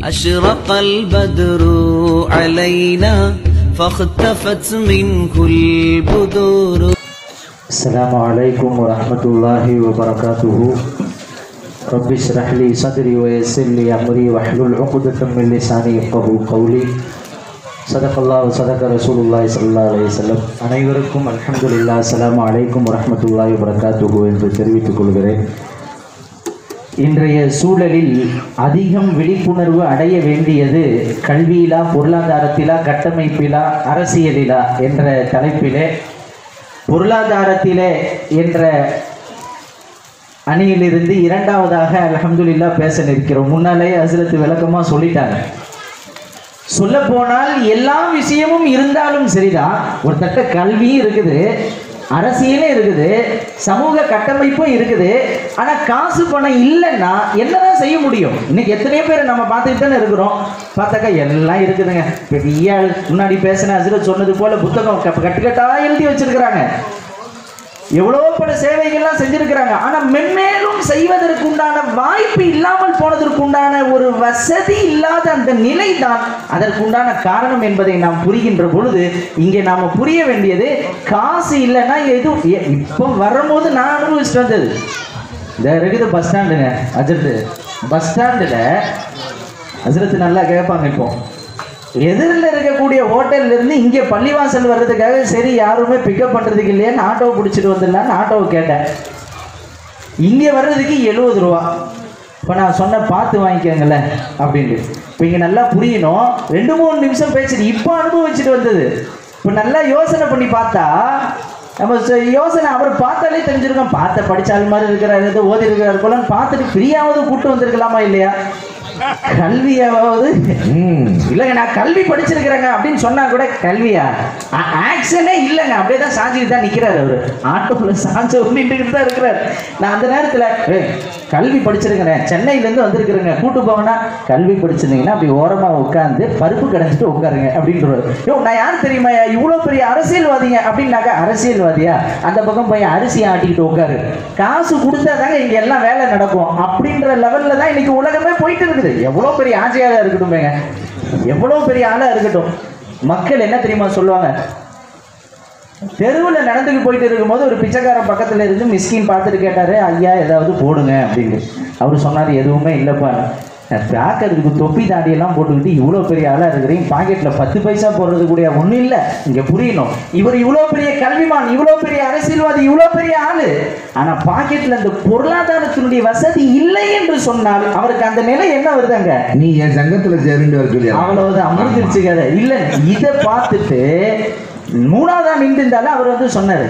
أشرق البدر علينا فاختفت منه البدور السلام عليكم ورحمة الله وبركاته رب اشرح لي صدري ويسر لي أمري واحلل عقدة من لساني يفقهوا قولي صدق الله صدق رسول الله صلى الله عليه وسلم அனைவருக்கும் அல்ஹம்துலில்லாஹ் அஸ்ஸலாமு அலைக்கும் வரஹ்மத்துல்லாஹி வபரகாத்துஹு என்று தெரிவித்துக் கொள்கிறேன் இன்றைய சூழலில் அதிகம் விழிப்புணர்வு அடைய வேண்டியது கல்வியிலா பொருளாதாரத்திலா கட்டமைப்பிலா அரசியலிலா என்ற தலைப்பிலே பொருளாதாரத்திலே என்ற அணியிலிருந்து இரண்டாவதாக அல்ஹம்துலில்லா பேச நிற்கிறோம் முன்னாலே ஹஸ்ரத் விளக்கமா சொல்லிட்டாங்க சொல்ல போனால் எல்லா விஷயமும் இருந்தாலும் சரிதான் ஒரு தட்ட கல்வியும் இருக்குது அரசியலும் இருக்குது சமூக கட்டமைப்பும் இருக்குது ஆனா காசு பணம் இல்லைன்னா என்னதான் செய்ய முடியும் இன்னைக்கு எத்தனையோ பேர் நம்ம பார்த்துட்டு தானே இருக்கிறோம் பார்த்தாக்கா எல்லாம் இருக்குதுங்க பெரிய ஆள் முன்னாடி பேசின ஹசரத் சொன்னது போல புத்தகம் கட்டு கட்டுக்கட்டா எழுதி வச்சிருக்கிறாங்க எவ்வளோ பல சேவைகள்லாம் செஞ்சிருக்கிறாங்க ஆனா மென்மேலும் செய்வதற்கு உண்டான வாய்ப்பு இல்லாமல் போனதற்கு உண்டான ஒரு வசதி இல்லாத அந்த நிலை தான் அதற்கு உண்டான காரணம் என்பதை நாம் புரிகின்ற பொழுது இங்கே நாம புரிய வேண்டியது காசு இல்லைன்னா எதுவும் எ- இப்போ வரும்போது நான் அனுபவிச்சுட்டு வந்தது இந்த இருக்குது பஸ் ஸ்டாண்டுங்க அஜரத்து பஸ் ஸ்டாண்டில் அஜரத்து நல்லா கேட்பாங்க இப்போ எதிரில் இருக்கக்கூடிய ஹோட்டல்ல இருந்து இங்கே பள்ளிவாசல் வர்றதுக்காக சரி யாருமே பிக்கப் பண்ணுறதுக்கு இல்லையான்னு ஆட்டோவை பிடிச்சிட்டு வந்துடலான்னு ஆட்டோவை கேட்டேன் இங்கே வர்றதுக்கு எழுபது ரூபா இப்போ நான் சொன்ன பார்த்து வாங்கிக்கோங்களேன் அப்படின்ட்டு இப்போ இங்கே நல்லா புரியணும் ரெண்டு மூணு நிமிஷம் பேசிட்டு இப்போ அனுபவிச்சுட்டு வந்தது இப்போ நல்லா யோசனை பண்ணி பார்த்தா நம்ம ச- யோசனை அவர் பார்த்தாலே தெரிஞ்சிருக்கோம் பார்த்த படிச்சால் மாதிரி இருக்கிறாரு ஏதோ ஓதி இருக்கிறாரு போலன்னு பார்த்துட்டு ஃப்ரீயாவது கூட்டு வந்திருக்கலாமா இல்லையா கல்வியாவது இல்லைங்க நான் கல்வி படிச்சிருக்கிறேங்க அப்படின்னு சொன்னா கூட கல்வியா ஆக்ஷனே இல்லைங்க அப்படியே தான் சாஞ்சிட்டு தான் நிற்கிறாரு அவரு ஆட்டோவில் சாஞ்ச நின்றுக்கிட்டு தான் இருக்கிறார் நான் அந்த நேரத்தில் "ஏய், கல்வி படிச்சிருக்கிறேன் சென்னையிலேருந்து வந்திருக்கிறேங்க கூட்டு போங்கன்னா கல்வி படிச்சிருந்தீங்கன்னா அப்படி ஓரமாக உட்காந்து பருப்பு கடைஞ்சிட்டு உட்காருங்க அப்படின்றாரு யோ நான் யார் தெரியுமா இவ்வளோ பெரிய அரசியல்வாதிங்க அப்படின்னாக்கா அரசியல்வாதியா அந்த பக்கம் போய் அரிசி ஆட்டிக்கிட்டு உட்காரு காசு கொடுத்தா தாங்க இங்கே எல்லாம் வேலை நடக்கும் அப்படின்ற லெவலில் தான் இன்னைக்கு உலகமே போயிட்டு இருக்குது எவ்வளோ பெரிய ஆட்சியாக இருக்கட்டுமேங்க எவ்வளோ பெரிய ஆளாக இருக்கட்டும் மக்கள் என்ன தெரியுமா சொல்லுவாங்க தெருவில் நடந்துட்டு போயிட்டு இருக்கும்போது ஒரு பிச்சைக்காரன் பக்கத்தில் இருந்து மிஸ்கின் பார்த்துட்டு கேட்டாரு ஐயா ஏதாவது போடுங்க அப்படின்னு அவர் சொன்னார் எதுவுமே இல்லைப்பா பார்க்கறதுக்கு தொப்பி தாடியெல்லாம் போட்டுக்கிட்டு இவ்வளோ பெரிய ஆளாக இருக்கிறீங்க பாக்கெட்டில் பத்து பைசா போடுறது கூட ஒன்றும் இல்லை இங்கே புரியணும் இவர் இவ்வளோ பெரிய கல்விமான் இவ்வளோ பெரிய அரசியல்வாதி இவ்வளோ பெரிய ஆளு ஆனால் பாக்கெட்டில் அந்த பொருளாதாரத்தினுடைய வசதி இல்லை என்று சொன்னால் அவருக்கு அந்த நிலை என்ன வருதாங்க நீ என் சங்கத்துல சேருண்டு வர சொல்லி அவ்வளவுதான் அமிர்திருச்சு கதை இல்ல இதை பார்த்துட்டு மூணாவதா நின்றுந்தாலும் அவர் வந்து சொன்னாரு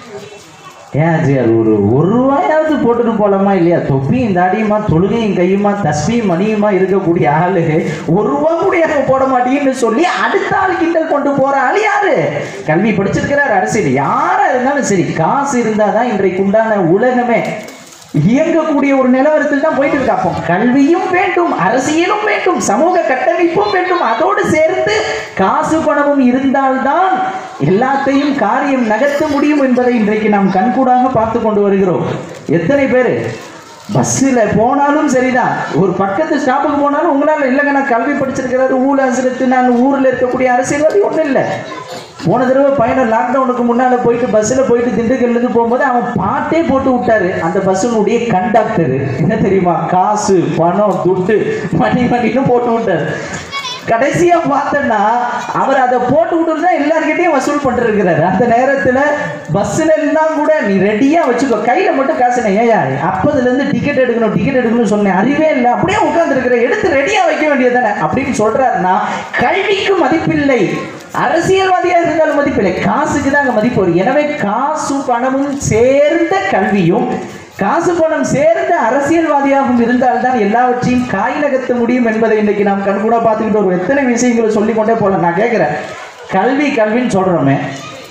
ஏன் ஜியார் ஒரு ஒரு ரூபாயாவது போட்டுட்டு போலாமா இல்லையா தொப்பியும் தாடியுமா தொழுகையும் கையுமா தஸ்மியும் மணியுமா இருக்கக்கூடிய ஆளு ஒரு ரூபா கூட எனக்கு போட மாட்டேன்னு சொல்லி அடுத்த ஆள் கிண்டல் கொண்டு போற ஆள் யாரு கல்வி படிச்சிருக்கிறார் அரசியல் யாரா இருந்தாலும் சரி காசு இருந்தாதான் இன்றைக்கு உண்டான உலகமே இயங்கக்கூடிய ஒரு நிலவரத்தில் தான் போயிட்டு இருக்கு அப்போ கல்வியும் வேண்டும் அரசியலும் வேண்டும் சமூக கட்டமைப்பும் வேண்டும் அதோடு சேர்த்து காசு பணமும் இருந்தால்தான் எல்லாத்தையும் காரியம் நகர்த்த முடியும் என்பதை இன்றைக்கு நாம் கண்கூடாக பார்த்து கொண்டு வருகிறோம் எத்தனை பேர் பஸ்ஸில் போனாலும் சரிதான் ஒரு பக்கத்து ஸ்டாப்புக்கு போனாலும் உங்களால் இல்லைங்க நான் கல்வி படிச்சிருக்கிறாரு ஊழல் அரசு நான் ஊரில் இருக்கக்கூடிய அரசியல்வாதி ஒன்றும் இல்லை போன தடவை பயணம் லாக்டவுனுக்கு முன்னால போயிட்டு பஸ்ஸில் போயிட்டு திண்டுக்கல்லேருந்து போகும்போது அவன் பாட்டே போட்டு விட்டாரு அந்த பஸ்ஸினுடைய கண்டக்டர் என்ன தெரியுமா காசு பணம் துட்டு மணி மணின்னு போட்டு விட்டாரு கடைசியா பார்த்தேன்னா அவர் அதை போட்டு விட்டு தான் எல்லார்கிட்டையும் வசூல் பண்ணிருக்கிறாரு அந்த நேரத்துல பஸ்ல இருந்தா கூட நீ ரெடியா வச்சுக்கோ கையில மட்டும் காசு ஏயா அப்பதுல இருந்து டிக்கெட் எடுக்கணும் டிக்கெட் எடுக்கணும்னு சொன்னேன் அறிவே இல்லை அப்படியே உட்கார்ந்து எடுத்து ரெடியா வைக்க வேண்டியதுதானே அப்படின்னு சொல்றாருன்னா கல்விக்கு மதிப்பில்லை அரசியல்வாதியா இருந்தாலும் மதிப்பில்லை காசுக்கு தான் அங்க மதிப்பு வரும் எனவே காசும் பணமும் சேர்ந்த கல்வியும் காசு பணம் சேர்ந்த அரசியல்வாதியாகவும் இருந்தால்தான் எல்லாவற்றையும் காய் நகர்த்த முடியும் என்பதை இன்னைக்கு நாம் கண்கூட பார்த்துக்கிட்டு ஒரு எத்தனை விஷயங்களை சொல்லிக் கொண்டே போகலாம் நான் கேட்குறேன் கல்வி கல்வின்னு சொல்கிறோமே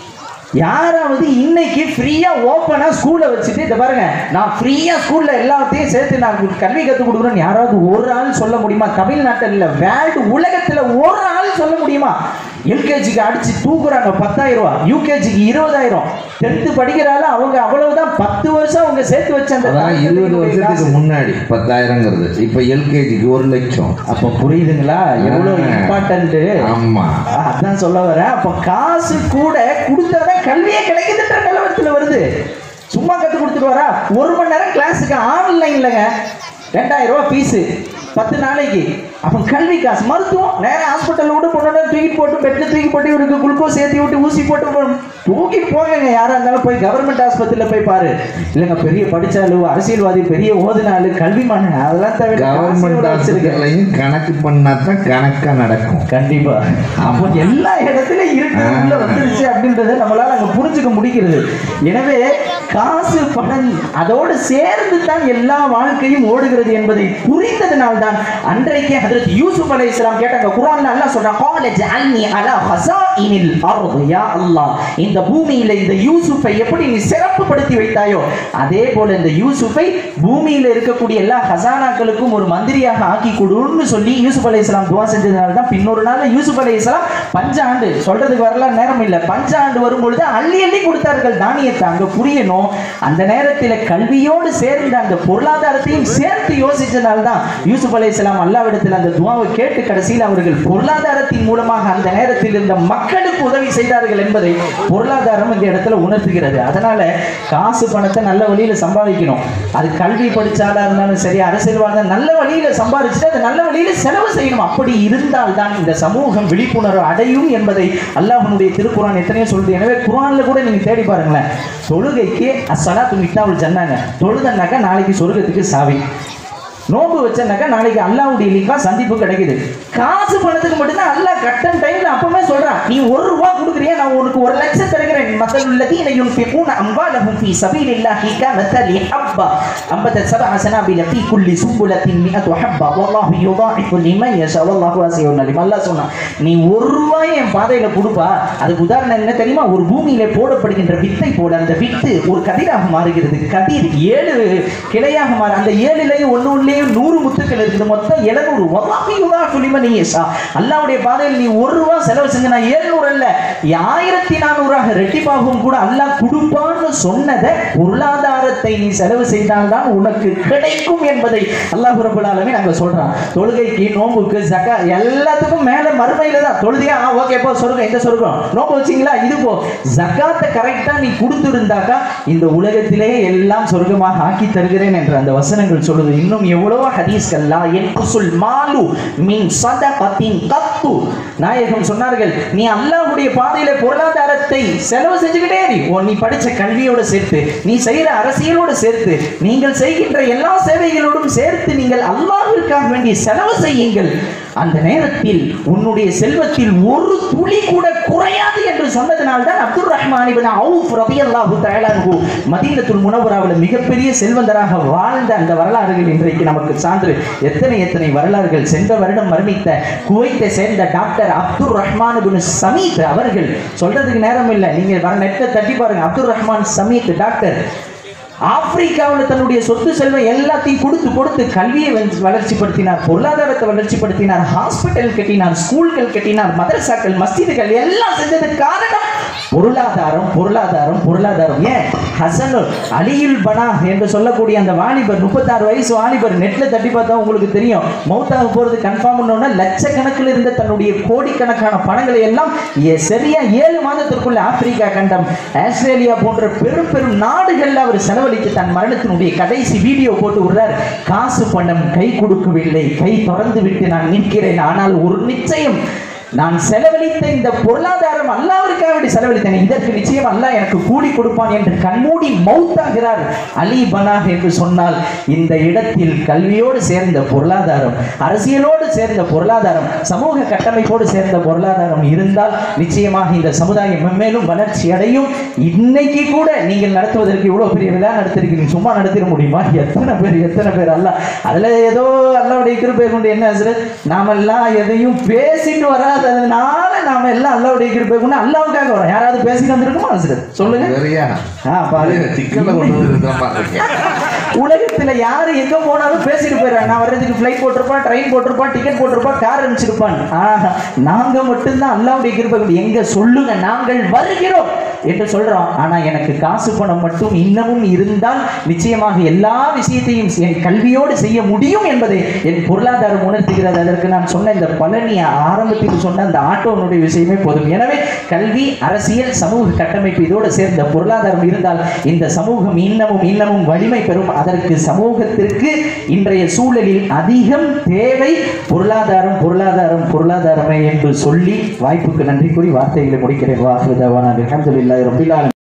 யாராவது இன்னைக்கு ஃப்ரீயா ஓப்பனா ஸ்கூல்ல வச்சுட்டு இத பாருங்க நான் ஃப்ரீயா ஸ்கூல்ல எல்லாத்தையும் சேர்த்து நான் உங்களுக்கு கல்வி கற்றுக் கொடுக்குறேன்னு யாராவது ஒரு ஆள் சொல்ல முடியுமா தமிழ்நாட்டில் இல்ல வேர்ல்டு உலகத்துல ஒரு ஆள் சொல்ல முடியுமா எல்கேஜிக்கு அடிச்சு தூக்குறாங்க பத்தாயிரம் ரூபாய் யூகேஜிக்கு இருபதாயிரம் டென்த்து படிக்கிறால அவங்க அவ்வளவுதான் பத்து வருஷம் அவங்க சேர்த்து வச்ச அந்த அதான் இருபது தாக்கத்துக்கு வருஷத்துக்கு காசு. முன்னாடி பத்தாயிரங்கிறது இப்ப எல்கேஜிக்கு ஒரு லட்சம் அப்ப புரியுதுங்களா எவ்வளவு ஆ. இம்பார்ட்டன்ட் ஆமா அதான் சொல்ல வரேன் அப்ப காசு கூட கொடுத்தாதான் கல்வியே கிடைக்குதுன்ற நிலவரத்துல வருது சும்மா கத்து கொடுத்துட்டு வரா ஒரு மணி நேரம் கிளாஸுக்கு ஆன்லைன்லங்க ரெண்டாயிரம் ரூபாய் ஃபீஸு பத்து நாளைக்கு அப்போ கல்வி காசு மருத்துவம் நேரம் ஹாஸ்பிட்டல் விட்டு பொண்ணு தூக்கி போட்டு பெட்ல தூக்கி போட்டு இவருக்கு குளுக்கோஸ் ஏற்றி விட்டு ஊசி போட்டு போ- தூக்கிட்டு போங்க யாரா இருந்தாலும் போய் கவர்மெண்ட் ஆஸ்பத்திரியில போய் பாரு இல்லைங்க பெரிய படிச்சாலு அரசியல்வாதி பெரிய ஓதுனாலு கல்வி மன்னன் அதெல்லாம் தவிர கவர்மெண்ட் காசு வச்சிருக்கேன் ஹாஸ்பிட்டல்லையும் கணக்கு பண்ணா தான் கணக்கா நடக்கும் கண்டிப்பா அப்போ எல்லா இடத்துலயும் இருக்கு ஆ. உள்ள வந்துருச்சு அப்படின்றத நம்மளால அங்க புரிஞ்சுக்க முடிக்கிறது எனவே காசு பணம் அதோடு சேர்ந்து தான் எல்லா வாழ்க்கையும் ஓடுகிறது என்பதை புரிந்ததனால்தான் அன்றைக்கே ஹஜரத் யூசுப் அலைஹிஸ்ஸலாம் கேட்டாங்க குர்ஆன்ல அல்லாஹ் சொல்றான் கால ஜஅல்னி அலா ஹஸாயினில் அர்த் யா அல்லாஹ் இந்த பூமியில இந்த யூசுஃபை எப்படி நீ சிறப்புப்படுத்தி வைத்தாயோ அதே போல இந்த யூசுஃபை பூமியில இருக்கக்கூடிய எல்லா ஹசானாக்களுக்கும் ஒரு மந்திரியாக ஆக்கி கொடுன்னு சொல்லி யூசுப் அலைஹிஸ்ஸலாம் துவா செஞ்சதுனால தான் பின்னொரு நாள் யூசுப் அலைஹிஸ்ஸலாம் பஞ்சாண்டு சொல்றதுக்கு வரலாம் நேரம் இல்லை பஞ்சாண்டு வரும்பொழுது அள்ளி அள்ளி கொடுத்தார்கள் தானியத்தை அங்க புரியணும் அந்த நேரத்தில் கல்வியோடு சேர்ந்த அந்த பொருளாதாரத்தையும் சேர்த்து யோசிச்சதால் தான் யூசுப் அலைஹிஸ்ஸலாம் அல்லாவிடத்தில் அந்த துவாவை கேட்டு கடைசியில் அவர்கள் பொருளாதாரத்தின் மூலமாக அந்த நேரத்தில் இருந்த மக்களுக்கு உதவி செய்தார்கள் என்பதை பொருளாதாரம் இந்த இடத்துல உணர்த்துகிறது அதனால காசு பணத்தை நல்ல வழியில சம்பாதிக்கணும் அது கல்வி படிச்சாலா இருந்தாலும் சரி அரசியல்வாத நல்ல வழியில சம்பாதிச்சுட்டு அதை நல்ல வழியில செலவு செய்யணும் அப்படி இருந்தால் தான் இந்த சமூகம் விழிப்புணர்வு அடையும் என்பதை அல்லாஹ்வுடைய திருக்குறான் எத்தனையோ சொல்லுது எனவே குரான்ல கூட நீங்க தேடி பாருங்களேன் தொழுகைக்கு அஸ்ஸலாத்து மிஃப்தாவுல் ஜன்னாங்க தொழுதன்னாக்கா நாளைக்கு சொர்க்கத்துக்கு சாவி நோன்பு வச்சனாக்கா நாளைக்கு அல்லாவுடைய லிங்கா சந்திப்பு கிடைக்குது காசு பணத்துக்கு மட்டும்தான் அல்லாஹ் கட்டன் டைம்ல அப்பவே சொல்றான் நீ ஒரு ரூபா கொடுக்குறியா நான் உனக்கு ஒரு லட்சம் தருகிறேன் மக்கள் உள்ளதீன யுன்ஃபிகூன அம்வாலஹும் ஃபீ சபீலில்லாஹி கமதலி ஹப்பா அம்பத சபஅ சனாபில ஃபீ குல்லி சும்புலத்தின் மிஅத்து ஹப்பா வல்லாஹு யுதாஇஃபு லிமன் யஷா வல்லாஹு வாசியுன் அலீம் அல்லாஹ் சொன்னான் நீ ஒரு ரூபாய் என் பாதையில கொடுப்பா அதுக்கு உதாரணம் என்ன தெரியுமா ஒரு பூமியிலே போடப்படுகின்ற வித்தை போல அந்த வித்து ஒரு கதிராக மாறுகிறது கதிர் ஏழு கிளையாக மாறு அந்த ஏழுலையும் ஒண்ணு ஒண்ணுலயும் நூறு முத்துக்கள் இருக்குது மொத்தம் எழுநூறு வல்லாஹியுதா சுலிமன் ஈசா அல்லாவுடைய பாதையில் நீ ஒரு ரூபா செலவு செஞ்ச நான் ஏழ்நூறு அல்ல ஆயிரத்தி நானூறாக ரெட்டிப்பாகவும் கூட அல்லாஹ் கொடுப்பான்னு சொன்னதை பொருளாதாரத்தை நீ செலவு செய்தால்தான் உனக்கு கிடைக்கும் என்பதை அல்லாஹ் ரபுல் ஆலமீன் அங்க சொல்றான் தொழுகைக்கு நோம்புக்கு ஜக்கா எல்லாத்துக்கும் மேல மறுமையில தான் தொழுதியா ஆ ஓகேப்பா சொர்க்கம் இந்த சொர்க்கம் நோம்பு வச்சீங்களா இது போ ஜக்காத்தை கரெக்டா நீ கொடுத்துருந்தாக்கா இந்த உலகத்திலே எல்லாம் சொர்க்கமாக ஆக்கி தருகிறேன் என்ற அந்த வசனங்கள் சொல்லுது இன்னும் எவ்வளவோ ஹதீஸ்கள்லாம் என் குசுல் மாலு மின் சதகத்தின் கத்து நாயகம் சொன்னார்கள் நீ அல்லாஹ்வுடைய பாதையில பொருளாதாரத்தை செலவு செஞ்சுக்கிட்டே இரு. ஓ நீ படிச்ச கல்வியோட சேர்த்து நீ செய்யற அரசியலோடு சேர்த்து நீங்கள் செய்கின்ற எல்லா சேவைகளோடும் சேர்த்து நீங்கள் அல்லாஹ்விற்காக வேண்டிய செலவு செய்யுங்கள் அந்த நேரத்தில் உன்னுடைய செல்வத்தில் ஒரு துளி கூட குறையாது என்று சொன்னதனால் தான் அப்துல் ரஹ்மான் இப்னு அவுஃப் ரலியல்லாஹு தஆலா அன்ஹு மதீனத்துல் முனவராவில் மிகப்பெரிய செல்வந்தராக வாழ்ந்த அந்த வரலாறுகள் இன்றைக்கு நமக்கு சான்று எத்தனை எத்தனை வரலாறுகள் சென்ற வருடம் மரணித்த குவைத்தை சேர்ந்த doctor Abdul Rahman Ibn Sumait அவர்கள் சொல்றதுக்கு நேரம் இல்லை நீங்க வர நெட்டை தட்டி பாருங்க அப்துல் ரஹ்மான் சமீத் டாக்டர் ஆப்பிரிக்காவில் தன்னுடைய சொத்து செல்வம் எல்லாத்தையும் கொடுத்து கொடுத்து கல்வியை வளர்ச்சி- வளர்ச்சிப்படுத்தினார் பொருளாதாரத்தை வளர்ச்சிப்படுத்தினார் ஹாஸ்பிட்டல் கட்டினார் ஸ்கூல்கள் கட்டினார் மதரசாக்கள் மஸ்ஜிதுகள் எல்லாம் செஞ்சதுக்கு காரணம் பொருளாதாரம் பொருளாதாரம் பொருளாதாரம் ஏன் ஹசன் அலியுல் பனா என்று சொல்லக்கூடிய அந்த வாலிபர் முப்பத்தாறு வயசு வாலிபர் நெட்ல தட்டி பார்த்தா உங்களுக்கு தெரியும் மௌத்தாக போறது கன்ஃபார்ம் பண்ணோன்னா லட்சக்கணக்கில் இருந்த தன்னுடைய கோடிக்கணக்கான பணங்களை எல்லாம் ஏ- சரியா ஏழு மாதத்திற்குள்ள ஆப்பிரிக்கா கண்டம் ஆஸ்திரேலியா போன்ற பெரும் பெரும் நாடுகள்ல அவர் செலவழித்து தன் மரணத்தினுடைய கடைசி வீடியோ போட்டு விடுறார் காசு பணம் கை கொடுக்கவில்லை கை திறந்து விட்டு நான் நிற்கிறேன் ஆனால் ஒரு நிச்சயம் நான் செலவழித்த இந்த பொருளாதாரம் அல்லாவிற்காக வேண்டி செலவழித்தேன் இதற்கு நிச்சயம் அல்லாஹ் எனக்கு கூலி கொடுப்பான் என்று கண்மூடி மௌத்தாகிறார் அலி பனாக் என்று சொன்னால் இந்த இடத்தில் கல்வியோடு சேர்ந்த பொருளாதாரம் அரசியலோடு சேர்ந்த பொருளாதாரம் சமூக கட்டமைப்போடு சேர்ந்த பொருளாதாரம் இருந்தால் நிச்சயமாக இந்த சமுதாயம் மென்மேலும் வளர்ச்சி அடையும் இன்னைக்கு கூட நீங்கள் நடத்துவதற்கு இவ்வளவு பெரிய விழா நடத்திருக்கீங்க சும்மா நடத்திட முடியுமா எத்தனை பேர் எத்தனை பேர் அல்ல அதுல ஏதோ அல்லாவுடைய கிருபை கொண்டு என்ன ஹஸ்ரத் நாமெல்லாம் எதையும் பேசிட்டு வராத இல்லாததுனால நாம எல்லாம் அல்லாவுடைய கிருபை கொண்டு அல்லாவுக்காக வரோம் யாராவது பேசிட்டு வந்திருக்குமா ஹசரத் சொல்லுங்க சரியா ஆ, பாருங்க. சிக்கல்ல கொண்டு வந்து பாருங்க உலகத்துல யாரு எங்க போனாலும் பேசிட்டு போயிடுறாங்க நான் வர்றதுக்கு ஃபிளைட் போட்டிருப்பான் ட்ரெயின் போட்டிருப்பான் டிக்கெட் போட்டிருப்பான் கார் அனுப்பிச்சிருப்பான் ஆஹா, நாங்க மட்டும்தான் அல்லாவுடைய கிருபை கொண்டு எங்க சொல்லுங்க நாங்கள் வருகிறோம் என்று சொல்றோம் ஆனா எனக்கு காசு பணம் மட்டும் இன்னமும் இருந்தால் நிச்சயமாக எல்லா விஷயத்தையும் என் கல்வியோடு செய்ய முடியும் என்பதை என் பொருளாதாரம் உணர்த்துகிறது அதற்கு நான் சொன்ன இந்த பழனி ஆரம்பத்தில் சொன்ன அந்த ஆட்டோனுடைய விஷயமே போதும் எனவே கல்வி அரசியல் சமூக கட்டமைப்பு இதோடு சேர்ந்த பொருளாதாரம் இருந்தால் இந்த சமூகம் இன்னமும் இன்னமும் வலிமை பெறும் அதற்கு சமூகத்திற்கு இன்றைய சூழலில் அதிகம் தேவை பொருளாதாரம் பொருளாதாரம் பொருளாதாரமே என்று சொல்லி வாய்ப்புக்கு நன்றி கூறி வார்த்தைகளை முடிக்கிறேன் வாஹிருதவான அல்ஹம்துலில்லாஹி ரப்பில் ஆலமீன்